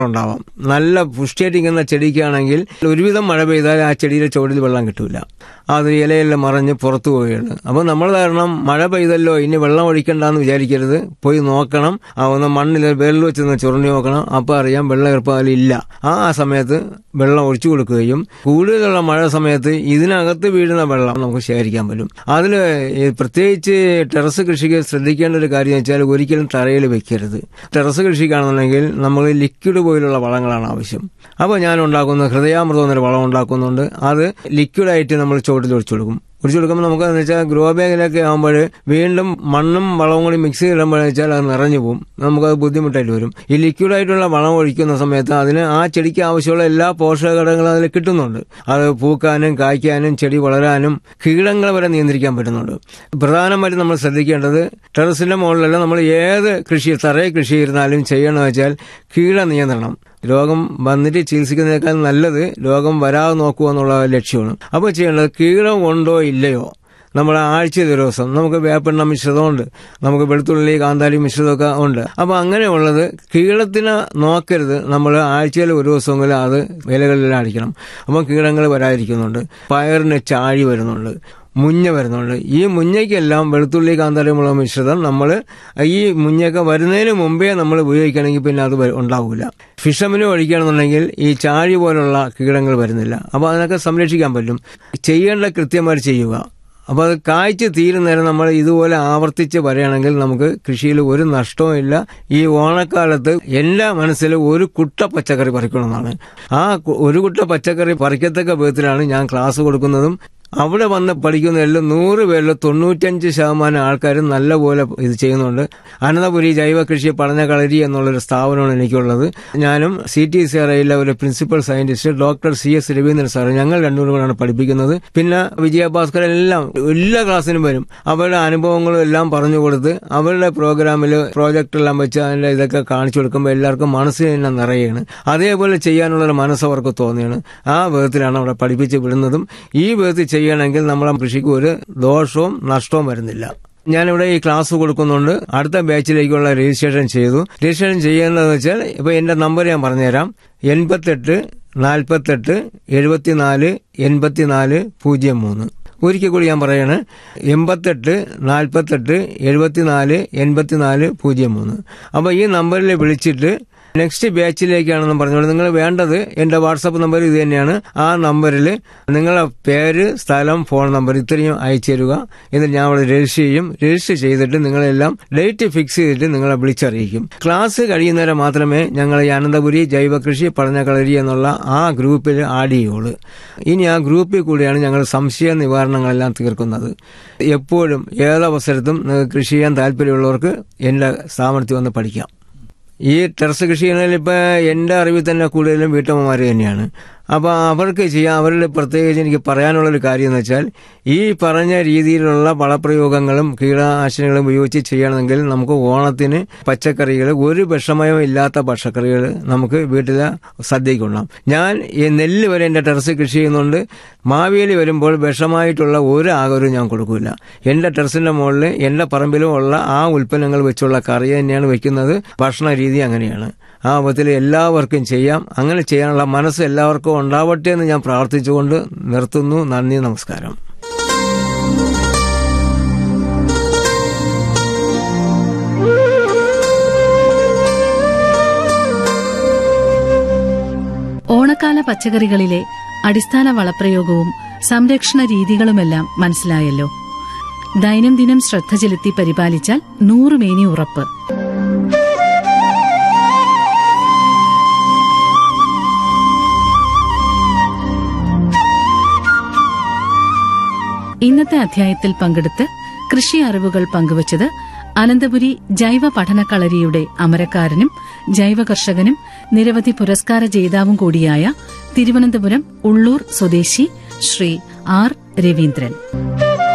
ഉണ്ടാവാം നല്ല പുഷ്ടിയായിട്ടിരിക്കുന്ന ചെടിക്കാണെങ്കിൽ ഒരുവിധം മഴ പെയ്താൽ ആ ചെടിയുടെ ചുവടിൽ വെള്ളം കിട്ടൂല അത് ഇലയെല്ലാം മറഞ്ഞ് പുറത്തു പോവുകയാണ് അപ്പോൾ നമ്മൾ കാരണം മഴ പെയ്തല്ലോ ഇനി വെള്ളം ഒഴിക്കണ്ടെന്ന് വിചാരിക്കരുത് പോയി നോക്കണം ആ ഒന്ന് മണ്ണിൽ വെള്ളം വെച്ച് ഒന്ന് ചുരുണ്ടി നോക്കണം അപ്പോൾ അറിയാം വെള്ളം ഇല്ല ആ സമയത്ത് വെള്ളം ഒഴിച്ചു കൊടുക്കുകയും കൂടുതലുള്ള മഴ സമയത്ത് ഇതിനകത്ത് വീഴുന്ന വെള്ളം നമുക്ക് ശേഖരിക്കാൻ പറ്റും അതിൽ പ്രത്യേകിച്ച് ടെറസ് കൃഷിക്ക് ശ്രദ്ധിക്കേണ്ട ഒരു കാര്യം വെച്ചാൽ ഒരിക്കലും തറയിൽ വെക്കരുത് ടെറസ് കൃഷിക്കാണെന്നുണ്ടെങ്കിൽ നമ്മൾ ലിക്വിഡ് പോലുള്ള വളങ്ങളാണ് ആവശ്യം അപ്പോൾ ഞാൻ ഉണ്ടാക്കുന്ന ഹൃദയാമൃതം എന്നൊരു വളം ഉണ്ടാക്കുന്നുണ്ട് അത് ലിക്വിഡായിട്ട് നമ്മൾ ചുവട്ടിൽ ഒഴിച്ചു കൊടുക്കും ഒഴിച്ചു കൊടുക്കുമ്പോൾ നമുക്ക് എന്ന് വെച്ചാൽ ഗ്രോ ബാഗിലൊക്കെ ആകുമ്പോൾ വീണ്ടും മണ്ണും വളവും കൂടി മിക്സ് ചെയ്തിടുമ്പോൾ വെച്ചാൽ അത് നിറഞ്ഞു പോകും നമുക്കത് ബുദ്ധിമുട്ടായിട്ട് വരും ഈ ലിക്വിഡായിട്ടുള്ള വളം ഒഴിക്കുന്ന സമയത്ത് അതിന് ആ ചെടിക്ക് ആവശ്യമുള്ള എല്ലാ പോഷക ഘടകങ്ങളും അതിൽ കിട്ടുന്നുണ്ട് അത് പൂക്കാനും കായ്ക്കാനും ചെടി വളരാനും കീടങ്ങളെ വരെ നിയന്ത്രിക്കാൻ പറ്റുന്നുണ്ട് പ്രധാനമായിട്ടും നമ്മൾ ശ്രദ്ധിക്കേണ്ടത് ടെറസിന്റെ മുകളിലല്ല നമ്മൾ ഏത് കൃഷി തറയെ കൃഷി ചെയ്താലും ചെയ്യണമെന്ന് വെച്ചാൽ കീട നിയന്ത്രണം രോഗം വന്നിട്ട് ചികിത്സിക്കുന്നതിനേക്കാൾ നല്ലത് രോഗം വരാതെ നോക്കുക എന്നുള്ള ലക്ഷ്യമാണ് അപ്പോൾ ചെയ്യേണ്ടത് കീടം ഉണ്ടോ ഇല്ലയോ നമ്മൾ ആഴ്ചയിൽ ഒരു ദിവസം നമുക്ക് വേപ്പെണ്ണ മിശ്രിതമുണ്ട് നമുക്ക് വെളുത്തുള്ളി കാന്താലി മിശ്രിതമൊക്കെ ഉണ്ട് അപ്പോൾ അങ്ങനെയുള്ളത് കീടത്തിനെ നോക്കരുത് നമ്മൾ ആഴ്ചയിൽ ഒരു ദിവസമെങ്കിലും അത് ഇലകളിലെല്ലാം അടിക്കണം അപ്പം കീടങ്ങൾ വരാതിരിക്കുന്നുണ്ട് പയറിന് ചാഴി വരുന്നുണ്ട് മുഞ്ഞ വരുന്നുണ്ട് ഈ മുഞ്ഞയ്ക്കെല്ലാം വെളുത്തുള്ളി കാന്താരിമുളക് മിശ്രിതം നമ്മൾ ഈ മുഞ്ഞയൊക്കെ വരുന്നതിന് മുമ്പേ നമ്മൾ ഉപയോഗിക്കണമെങ്കിൽ പിന്നെ അത് ഉണ്ടാവില്ല ഫിഷമിന് ഒഴിക്കുകയാണെന്നുണ്ടെങ്കിൽ ഈ ചാഴി പോലുള്ള കീടങ്ങൾ വരുന്നില്ല അപ്പോൾ അതിനൊക്കെ സംരക്ഷിക്കാൻ പറ്റും ചെയ്യേണ്ട കൃത്യമായിട്ട് ചെയ്യുക അപ്പോൾ അത് കായ്ച്ച് തീരുന്നേരം നമ്മൾ ഇതുപോലെ ആവർത്തിച്ച് പറയുകയാണെങ്കിൽ നമുക്ക് കൃഷിയിൽ ഒരു നഷ്ടവും ഇല്ല ഈ ഓണക്കാലത്ത് എല്ലാ മനസ്സിലും ഒരു കുട്ട പച്ചക്കറി പറിക്കണമെന്നാണ് ആ ഒരു കുട്ട പച്ചക്കറി പറിക്കത്തക്ക വിധത്തിലാണ് ഞാൻ ക്ലാസ് കൊടുക്കുന്നതും അവിടെ വന്ന് പഠിക്കുന്ന എല്ലാം നൂറ് പേരിൽ തൊണ്ണൂറ്റഞ്ച് ശതമാനം ആൾക്കാരും നല്ലപോലെ ഇത് ചെയ്യുന്നുണ്ട് അനന്തപുരി ജൈവ കൃഷി പഠന കളരി എന്നുള്ളൊരു സ്ഥാപനമാണ് എനിക്കുള്ളത് ഞാനും സി ടി സി ആർഐയിലെ ഒരു principal scientist doctor C S Raveendran sir ഞങ്ങൾ രണ്ടുപേരും കൂടെയാണ് പഠിപ്പിക്കുന്നത് പിന്നെ വിജയഭാസ്കർ എല്ലാം എല്ലാ ക്ലാസ്സിനും വരും അവരുടെ അനുഭവങ്ങളും എല്ലാം പറഞ്ഞു കൊടുത്ത് അവരുടെ പ്രോഗ്രാമിൽ പ്രോജക്റ്റ് എല്ലാം വെച്ച് അതിന്റെ ഇതൊക്കെ കാണിച്ചു കൊടുക്കുമ്പോൾ എല്ലാവർക്കും മനസ്സിൽ തന്നെ നിറയാണ് അതേപോലെ ചെയ്യാനുള്ളൊരു മനസ്സ് അവർക്ക് തോന്നിയാണ് ആ വിധത്തിലാണ് അവിടെ പഠിപ്പിച്ച് വിടുന്നതും ഈ വിധത്തിൽ ചെയ്യണമെങ്കിൽ നമ്മളെ കൃഷിക്ക് ഒരു ദോഷവും നഷ്ടവും വരുന്നില്ല ഞാനിവിടെ ഈ ക്ലാസ് കൊടുക്കുന്നുണ്ട് അടുത്ത ബാച്ചിലേക്കുള്ള രജിസ്ട്രേഷൻ ചെയ്തു രജിസ്ട്രേഷൻ ചെയ്യേണ്ടതെന്ന് വെച്ചാൽ ഇപ്പൊ എന്റെ നമ്പർ ഞാൻ പറഞ്ഞുതരാം എൺപത്തെട്ട് നാൽപ്പത്തെട്ട് എഴുപത്തിനാല് എൺപത്തിനാല് പൂജ്യം മൂന്ന് ഒരിക്കൽ കൂടി ഞാൻ പറയാണ് എൺപത്തെട്ട് നാൽപ്പത്തെട്ട് എഴുപത്തിനാല് എൺപത്തിനാല് പൂജ്യം മൂന്ന് അപ്പോൾ ഈ നമ്പറിൽ വിളിച്ചിട്ട് നെക്സ്റ്റ് ബാച്ചിലേക്കാണെന്ന് പറഞ്ഞോളൂ നിങ്ങൾ വേണ്ടത് എന്റെ വാട്സാപ്പ് നമ്പർ ഇത് തന്നെയാണ് ആ നമ്പറിൽ നിങ്ങളുടെ പേര് സ്ഥലം ഫോൺ നമ്പർ ഇത്രയും അയച്ചു തരിക എന്നിട്ട് ഞാൻ അവിടെ രജിസ്റ്റർ ചെയ്യും രജിസ്റ്റർ ചെയ്തിട്ട് നിങ്ങളെല്ലാം ഡേറ്റ് ഫിക്സ് ചെയ്തിട്ട് നിങ്ങളെ വിളിച്ചറിയിക്കും ക്ലാസ് കഴിയുന്നവരെ മാത്രമേ ഞങ്ങൾ ഈ അനന്തപുരി ജൈവകൃഷി പഠനകളരി എന്നുള്ള ആ ഗ്രൂപ്പിൽ ആഡ് ചെയ്യുള്ളൂ ഇനി ആ ഗ്രൂപ്പിൽ കൂടിയാണ് ഞങ്ങൾ സംശയ നിവാരണങ്ങളെല്ലാം തീർക്കുന്നത് എപ്പോഴും ഏതവസരത്തും കൃഷി ചെയ്യാൻ താല്പര്യമുള്ളവർക്ക് എന്റെ സ്ഥാപനത്തിൽ വന്ന് പഠിക്കാം ഈ ടെറസ് കൃഷി ചെയ്യുന്നതിൽ ഇപ്പൊ എന്റെ അറിവിൽ തന്നെ കൂടുതലും വീട്ടമ്മമാർ തന്നെയാണ് അപ്പോൾ അവർക്ക് ചെയ്യാം അവരുടെ പ്രത്യേകിച്ച് എനിക്ക് പറയാനുള്ള ഒരു കാര്യം എന്ന് വെച്ചാൽ ഈ പറഞ്ഞ രീതിയിലുള്ള വളപ്രയോഗങ്ങളും കീടനാശിനികളും ഉപയോഗിച്ച് ചെയ്യണമെങ്കിൽ നമുക്ക് ഓണത്തിന് പച്ചക്കറികൾ ഒരു വിഷമയം ഇല്ലാത്ത പച്ചക്കറികൾ നമുക്ക് വീട്ടിലെ സദ്യയ്ക്ക് ഉണ്ടാം ഞാൻ ഈ നെല്ല് വരെ എൻ്റെ ടെറസ് കൃഷി ചെയ്യുന്നുണ്ട് മാവേലി വരുമ്പോൾ വിഷമായിട്ടുള്ള ഒരു ആഹാരവും ഞാൻ കൊടുക്കില്ല എൻ്റെ ടെറസിന്റെ മുകളിൽ എൻ്റെ പറമ്പിലും ഉള്ള ആ ഉൽപ്പന്നങ്ങൾ വെച്ചുള്ള കറി തന്നെയാണ് വെക്കുന്നത് ഭക്ഷണ രീതി അങ്ങനെയാണ് ആ വിധത്തിൽ എല്ലാവർക്കും ചെയ്യാം അങ്ങനെ ചെയ്യാനുള്ള മനസ്സ് എല്ലാവർക്കും ഉണ്ടാവട്ടെ എന്ന് ഞാൻ പ്രാർത്ഥിച്ചുകൊണ്ട് നിർത്തുന്നു നന്ദി നമസ്കാരം ഓണക്കാല പച്ചക്കറികളിലെ അടിസ്ഥാന വളപ്രയോഗവും സംരക്ഷണ രീതികളുമെല്ലാം മനസ്സിലായല്ലോ ദൈനംദിനം ശ്രദ്ധ ചെലുത്തി പരിപാലിച്ചാൽ നൂറുമേനി ഉറപ്പ് ഇന്നത്തെ അധ്യായത്തിൽ പങ്കെടുത്ത് കൃഷി അറിവുകൾ പങ്കുവച്ചത് അനന്തപുരി ജൈവ പഠനക്കളരിയുടെ അമരക്കാരനും ജൈവ കർഷകനും നിരവധി പുരസ്കാര ജേതാവും കൂടിയായ തിരുവനന്തപുരം ഉള്ളൂർ സ്വദേശി ശ്രീ ആർ രവീന്ദ്രൻ